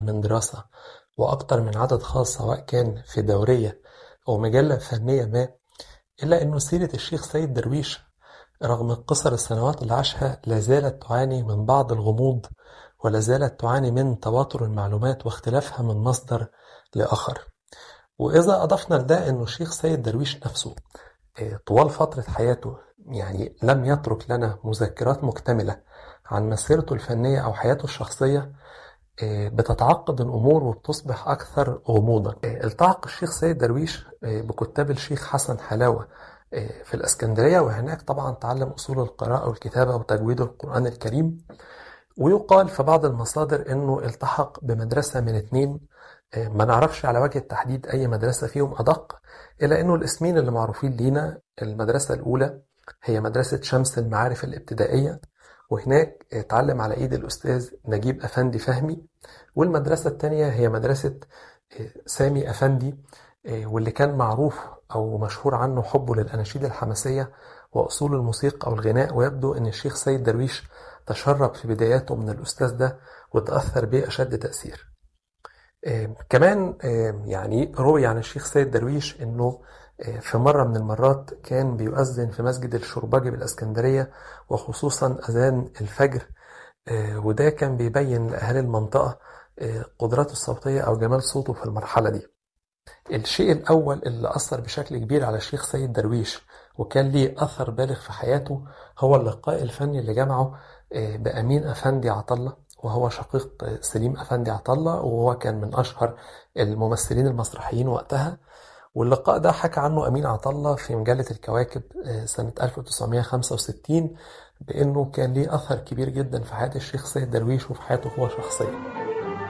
من دراسة وأكتر من عدد خاص سواء كان في دورية أو مجلة فنية ما إلا أنه سيرة الشيخ سيد درويش رغم قصر السنوات اللي عاشها لا زالت تعاني من بعض الغموض ولا زالت تعاني من تواتر المعلومات واختلافها من مصدر لآخر وإذا أضفنا لده أنه الشيخ سيد درويش نفسه طوال فترة حياته يعني لم يترك لنا مذكرات مكتملة عن مسيرته الفنية أو حياته الشخصية بتتعقد الأمور وبتصبح أكثر غموضا التحق الشيخ سيد درويش بكتاب الشيخ حسن حلاوة في الإسكندرية وهناك طبعا تعلم أصول القراءة والكتابة وتجويد القرآن الكريم ويقال في بعض المصادر أنه التحق بمدرسة من اتنين ما نعرفش على وجه التحديد أي مدرسة فيهم أدق إلا أنه الاسمين اللي معروفين لينا المدرسة الأولى هي مدرسة شمس المعارف الابتدائية وهناك اتعلم على ايد الاستاذ نجيب افندي فهمي والمدرسه الثانيه هي مدرسه سامي افندي واللي كان معروف او مشهور عنه حبه للاناشيد الحماسيه واصول الموسيقى والغناء ويبدو ان الشيخ سيد درويش تشرب في بداياته من الاستاذ ده وتاثر به اشد تاثير كمان يعني روي عن الشيخ سيد درويش انه في مرة من المرات كان بيؤذن في مسجد الشرباجي بالإسكندرية وخصوصا أذان الفجر وده كان بيبين لأهالي المنطقة قدراته الصوتية أو جمال صوته في المرحلة دي الشيء الأول اللي أثر بشكل كبير على الشيخ سيد درويش وكان ليه أثر بالغ في حياته هو اللقاء الفني اللي جمعه بأمين أفندي عطلة وهو شقيق سليم أفندي عطلة وهو كان من أشهر الممثلين المسرحيين وقتها واللقاء ده حكى عنه أمين عطلة في مجلة الكواكب سنة 1965 بأنه كان ليه أثر كبير جدا في حياة الشيخ سيد درويش وفي حياته هو شخصيا